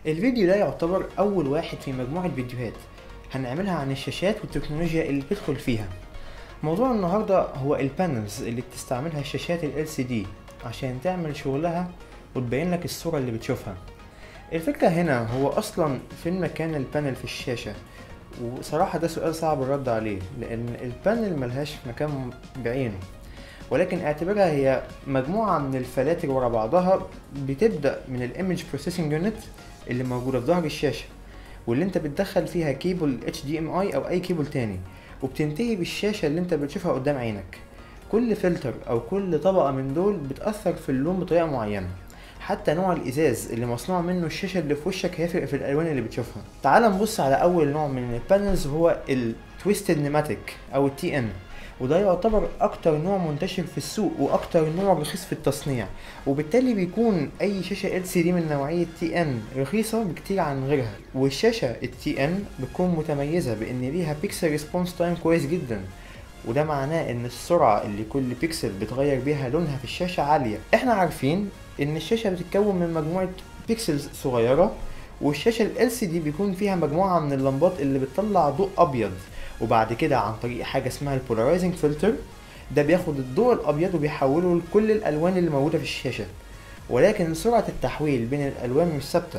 الفيديو ده يعتبر أول واحد في مجموعة فيديوهات هنعملها عن الشاشات والتكنولوجيا اللي بتدخل فيها موضوع النهاردة هو البانلز اللي بتستعملها الشاشات ال LCD عشان تعمل شغلها وتبين لك الصورة اللي بتشوفها الفكرة هنا هو أصلا فين مكان البانل في الشاشة وصراحة ده سؤال صعب الرد عليه لأن البانل ملهاش مكان بعينه ولكن اعتبرها هي مجموعة من الفلاتر ورا بعضها بتبدأ من الايمج بروسيسنج يونت اللي موجودة في ظهر الشاشة واللي انت بتدخل فيها كيبل HDMI او اي كيبل تاني وبتنتهي بالشاشة اللي انت بتشوفها قدام عينك كل فلتر او كل طبقة من دول بتأثر في اللون بطريقة معينة حتى نوع الازاز اللي مصنوع منه الشاشه اللي في وشك هيفرق في الالوان اللي بتشوفها تعال نبص على اول نوع من البانلز هو التويستد نيماتيك او التي ان وده يعتبر اكتر نوع منتشر في السوق واكتر نوع رخيص في التصنيع وبالتالي بيكون اي شاشه ال سي دي من نوعيه تي ان رخيصه بكتير عن غيرها والشاشه التي ان بتكون متميزه بان ليها بيكسل ريسبونس تايم كويس جدا وده معناه ان السرعه اللي كل بيكسل بتغير بيها لونها في الشاشه عاليه احنا عارفين ان الشاشه بتتكون من مجموعه بيكسلز صغيره والشاشه ال LCD بيكون فيها مجموعه من اللمبات اللي بتطلع ضوء ابيض وبعد كده عن طريق حاجه اسمها البولارايزنج فلتر ده بياخد الضوء الابيض وبيحوله لكل الالوان اللي موجوده في الشاشه ولكن سرعه التحويل بين الالوان مش ثابته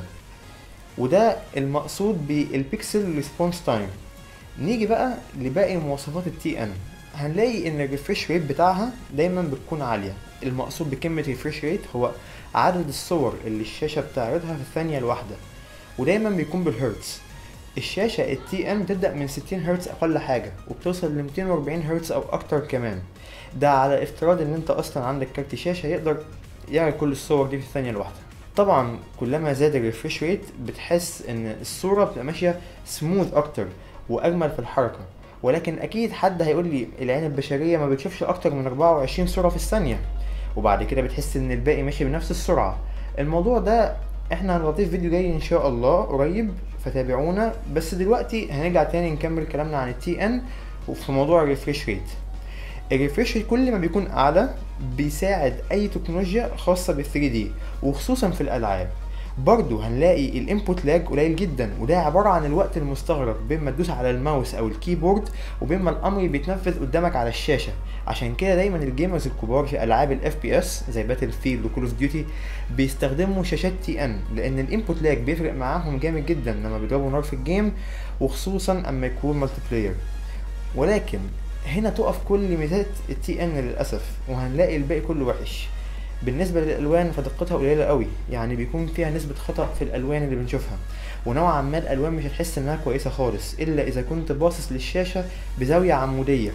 وده المقصود بالبيكسل ريسبونس تايم نيجي بقى لباقي مواصفات التي ان هنلاقي ان الريفرش ريت بتاعها دايما بتكون عاليه المقصود بكلمه ريفرش ريت هو عدد الصور اللي الشاشه بتعرضها في الثانيه الواحده ودايما بيكون بالهرتز الشاشه التي ام بتبدا من 60 هرتز اقل حاجه وبتوصل ل 240 هرتز او اكتر كمان ده على افتراض ان انت اصلا عندك كارت شاشه يقدر يعرض كل الصور دي في الثانيه الواحده طبعا كلما زاد الريفرش ريت بتحس ان الصوره بتبقى ماشيه سموث اكتر واجمل في الحركه ولكن اكيد حد هيقول لي العين البشريه ما بتشوفش اكتر من 24 صوره في الثانيه وبعد كده بتحس ان الباقي ماشي بنفس السرعه الموضوع ده احنا هنغطيه في فيديو جاي ان شاء الله قريب فتابعونا بس دلوقتي هنرجع تاني نكمل كلامنا عن التي ان وفي موضوع الريفريش ريت الريفريش ريت كل ما بيكون اعلى بيساعد اي تكنولوجيا خاصه بال 3 دي وخصوصا في الالعاب برضو هنلاقي الانبوت لاج قليل جدا وده عبارة عن الوقت المستغرق بين ما تدوس على الماوس او الكيبورد وبين ما الامر بيتنفذ قدامك على الشاشة عشان كده دايما الجيمرز الكبار في العاب الاف بي اس زي باتل فيلد وكول اوف ديوتي بيستخدموا شاشات تي ان لان الانبوت لاج بيفرق معاهم جامد جدا لما بيضربوا نار في الجيم وخصوصا اما يكون مالتي بلاير ولكن هنا تقف كل ميزات التي ان للاسف وهنلاقي الباقي كله وحش بالنسبه للالوان فدقتها قليله قوي يعني بيكون فيها نسبه خطا في الالوان اللي بنشوفها ونوعا ما الالوان مش هتحس انها كويسه خالص الا اذا كنت باصص للشاشه بزاويه عموديه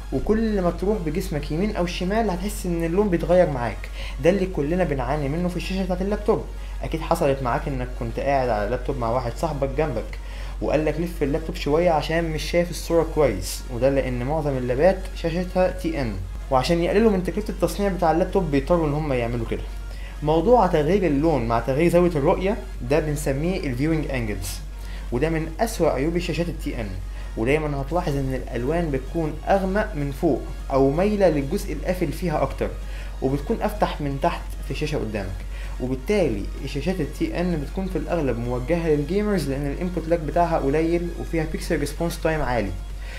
وكل ما تروح بجسمك يمين او شمال هتحس ان اللون بيتغير معاك ده اللي كلنا بنعاني منه في الشاشه بتاعت اللابتوب اكيد حصلت معاك انك كنت قاعد على لابتوب مع واحد صاحبك جنبك وقال لك لف اللابتوب شويه عشان مش شايف الصوره كويس وده لان معظم اللابات شاشتها تي ان وعشان يقللوا من تكلفه التصنيع بتاع اللابتوب بيضطروا ان هم يعملوا كده موضوع تغيير اللون مع تغيير زاويه الرؤيه ده بنسميه الفيوينج انجلز وده من اسوأ عيوب الشاشات التي ان ودايما هتلاحظ ان الالوان بتكون اغمق من فوق او مايله للجزء القافل فيها اكتر وبتكون افتح من تحت في الشاشه قدامك وبالتالي الشاشات التي ان بتكون في الاغلب موجهه للجيمرز لان الانبوت لاج بتاعها قليل وفيها بيكسل ريسبونس تايم عالي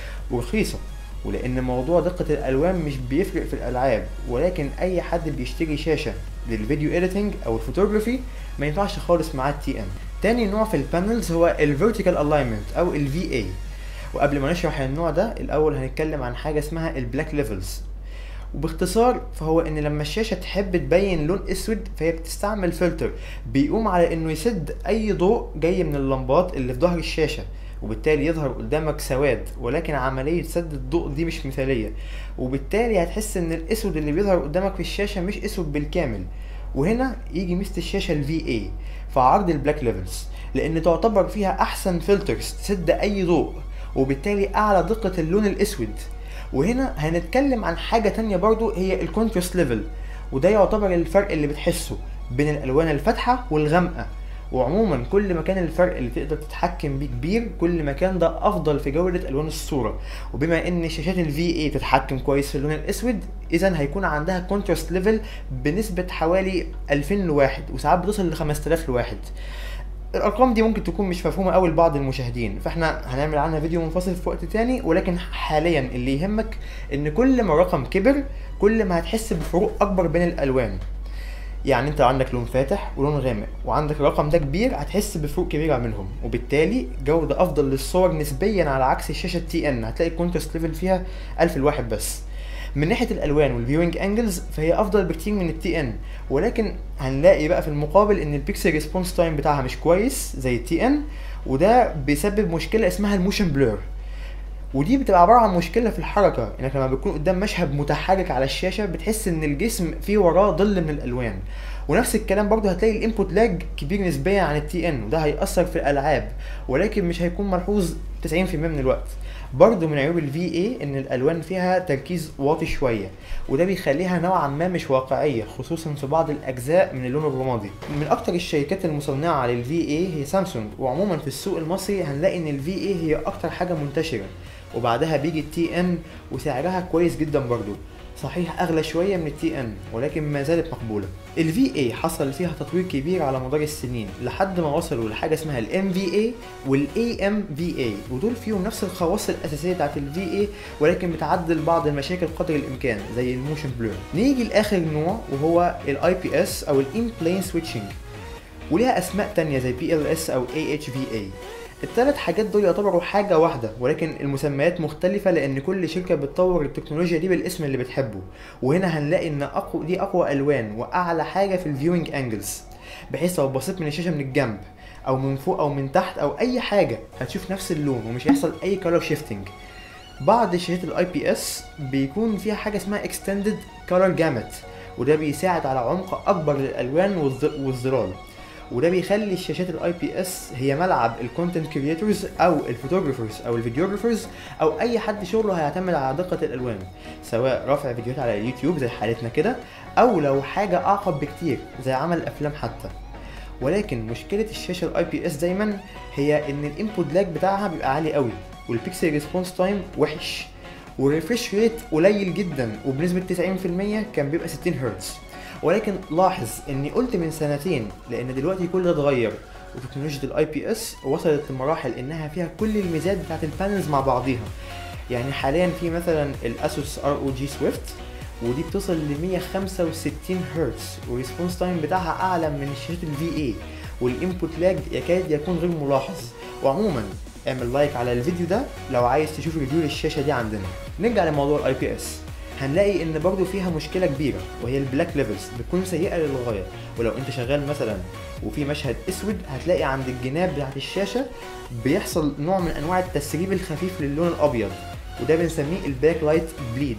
ورخيصه ولان موضوع دقه الالوان مش بيفرق في الالعاب ولكن اي حد بيشتري شاشه للفيديو اديتنج او الفوتوغرافي ما ينفعش خالص معاه التي ان تاني نوع في البانلز هو الفيرتيكال الاينمنت او الفي اي وقبل ما نشرح النوع ده الاول هنتكلم عن حاجه اسمها البلاك ليفلز وباختصار فهو ان لما الشاشه تحب تبين لون اسود فهي بتستعمل فلتر بيقوم على انه يسد اي ضوء جاي من اللمبات اللي في ظهر الشاشه وبالتالي يظهر قدامك سواد ولكن عملية سد الضوء دي مش مثالية وبالتالي هتحس ان الاسود اللي بيظهر قدامك في الشاشة مش اسود بالكامل وهنا يجي ميزة الشاشة ال VA في عرض البلاك ليفلز لان تعتبر فيها احسن فلترز تسد اي ضوء وبالتالي اعلى دقة اللون الاسود وهنا هنتكلم عن حاجة تانية برضو هي الكونتراست ليفل وده يعتبر الفرق اللي بتحسه بين الالوان الفاتحة والغامقة وعموما كل ما كان الفرق اللي تقدر تتحكم بيه كبير كل ما كان ده افضل في جوده الوان الصوره وبما ان شاشات الفي اي بتتحكم كويس في اللون الاسود اذا هيكون عندها كونتراست ليفل بنسبه حوالي 2000 لواحد وساعات بتصل ل 5000 لواحد الارقام دي ممكن تكون مش مفهومه قوي لبعض المشاهدين فاحنا هنعمل عنها فيديو منفصل في وقت تاني ولكن حاليا اللي يهمك ان كل ما الرقم كبر كل ما هتحس بفروق اكبر بين الالوان يعني انت عندك لون فاتح ولون غامق وعندك الرقم ده كبير هتحس بفروق كبيره منهم وبالتالي جوده افضل للصور نسبيا على عكس الشاشه تي ان هتلاقي الكونتراست ليفل فيها 1000 الواحد بس من ناحيه الالوان والفيوينج انجلز فهي افضل بكتير من التي ان ولكن هنلاقي بقى في المقابل ان البيكسل ريسبونس تايم بتاعها مش كويس زي التي ان وده بيسبب مشكله اسمها الموشن بلور ودي بتبقى عباره عن مشكله في الحركه انك لما بتكون قدام مشهد متحرك على الشاشه بتحس ان الجسم فيه وراه ظل من الالوان ونفس الكلام برضه هتلاقي الانبوت لاج كبير نسبيا عن التي ان وده هيأثر في الالعاب ولكن مش هيكون ملحوظ 90% من الوقت برضه من عيوب الفي اي ان الالوان فيها تركيز واطي شويه وده بيخليها نوعا ما مش واقعيه خصوصا في بعض الاجزاء من اللون الرمادي من اكتر الشركات المصنعه للفي اي هي سامسونج وعموما في السوق المصري هنلاقي ان الفي اي هي اكتر حاجه منتشره وبعدها بيجي التي ان وسعرها كويس جدا برضو صحيح اغلى شويه من التي ان ولكن ما زالت مقبوله الفي اي حصل فيها تطوير كبير على مدار السنين لحد ما وصلوا لحاجه اسمها الام في اي والاي ام في اي ودول فيهم نفس الخواص الاساسيه بتاعت الفي اي ولكن بتعدل بعض المشاكل قدر الامكان زي الموشن بلور نيجي لاخر نوع وهو الاي بي اس او الان بلين سويتشنج وليها اسماء تانية زي بي ال اس او اي اتش في اي الثلاث حاجات دول يعتبروا حاجة واحدة ولكن المسميات مختلفة لأن كل شركة بتطور التكنولوجيا دي بالاسم اللي بتحبه وهنا هنلاقي إن أقوى دي أقوى ألوان وأعلى حاجة في الفيوينج أنجلز بحيث لو بصيت من الشاشة من الجنب أو من فوق أو من تحت أو أي حاجة هتشوف نفس اللون ومش هيحصل أي كولر شيفتنج بعض شاشات الاي بي اس بيكون فيها حاجة اسمها اكستندد كولر جامت وده بيساعد على عمق أكبر للألوان والظلال وده بيخلي الشاشات الاي بي اس هي ملعب الكونتنت كريتورز او الفوتوغرافرز او الفيديوغرافرز او اي حد شغله هيعتمد على دقه الالوان سواء رافع فيديوهات على اليوتيوب زي حالتنا كده او لو حاجه اعقد بكتير زي عمل افلام حتى ولكن مشكله الشاشه الاي بي اس دايما هي ان الانبوت لاج بتاعها بيبقى عالي قوي والبيكسل ريسبونس تايم وحش والريفرش ريت قليل جدا وبنسبه 90% كان بيبقى 60 هرتز ولكن لاحظ اني قلت من سنتين لان دلوقتي كل ده اتغير وتكنولوجيا الاي بي اس وصلت لمراحل انها فيها كل الميزات بتاعت البانلز مع بعضيها يعني حاليا في مثلا الاسوس ار او جي سويفت ودي بتصل ل 165 هرتز والريسبونس تايم بتاعها اعلى من الشاشات الفي اي والانبوت لاج يكاد يكون غير ملاحظ وعموما اعمل لايك على الفيديو ده لو عايز تشوف ريفيو للشاشه دي عندنا نرجع لموضوع الاي بي اس هنلاقي ان برضو فيها مشكله كبيره وهي البلاك ليفلز بتكون سيئه للغايه ولو انت شغال مثلا وفي مشهد اسود هتلاقي عند الجناب بتاعت الشاشه بيحصل نوع من انواع التسريب الخفيف للون الابيض وده بنسميه الباك لايت بليد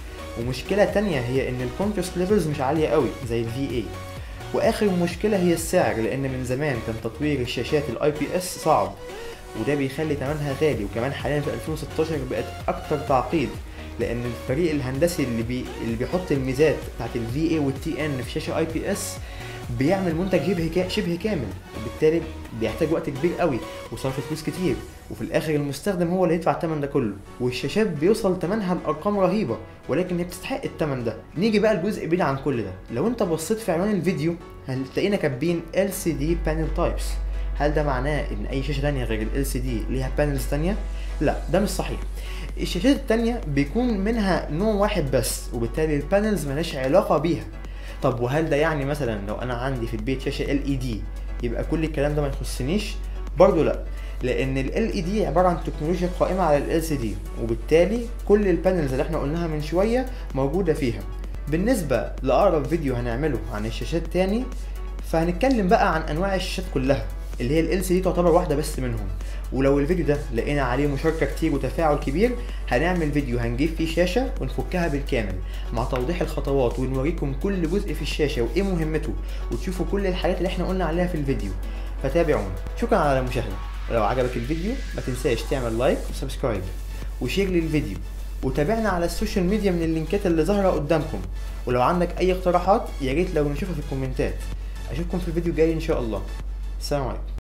ومشكله تانية هي ان الكونتراست ليفلز مش عاليه قوي زي الفي اي واخر مشكله هي السعر لان من زمان كان تطوير الشاشات الاي بي اس صعب وده بيخلي ثمنها غالي وكمان حاليا في 2016 بقت اكتر تعقيد لان الفريق الهندسي اللي بي اللي بيحط الميزات بتاعت الفي اي والتي ان في شاشه اي بي اس بيعمل منتج شبه كا... شبه كامل وبالتالي بيحتاج وقت كبير قوي وصرف فلوس كتير وفي الاخر المستخدم هو اللي يدفع الثمن ده كله والشاشات بيوصل ثمنها لارقام رهيبه ولكن هي بتستحق الثمن ده نيجي بقى لجزء بعيد عن كل ده لو انت بصيت في عنوان الفيديو هتلاقينا كاتبين LCD panel types هل ده معناه ان اي شاشه تانية غير ال LCD ليها بانلز تانية لا ده مش صحيح الشاشات التانية بيكون منها نوع واحد بس وبالتالي البانلز ملهاش علاقة بيها طب وهل ده يعني مثلا لو انا عندي في البيت شاشة ال اي دي يبقى كل الكلام ده ما يخصنيش برضه لا لان ال اي دي عباره عن تكنولوجيا قائمه على ال سي دي وبالتالي كل البانلز اللي احنا قلناها من شويه موجوده فيها بالنسبه لاقرب فيديو هنعمله عن الشاشات تاني فهنتكلم بقى عن انواع الشاشات كلها اللي هي ال دي تعتبر واحده بس منهم ولو الفيديو ده لقينا عليه مشاركه كتير وتفاعل كبير هنعمل فيديو هنجيب فيه شاشه ونفكها بالكامل مع توضيح الخطوات ونوريكم كل جزء في الشاشه وايه مهمته وتشوفوا كل الحاجات اللي احنا قلنا عليها في الفيديو فتابعونا شكرا على المشاهده ولو عجبك الفيديو ما تنساش تعمل لايك وسبسكرايب وشير للفيديو وتابعنا على السوشيال ميديا من اللينكات اللي ظاهره قدامكم ولو عندك اي اقتراحات يا ريت لو نشوفها في الكومنتات اشوفكم في الفيديو الجاي ان شاء الله السلام عليكم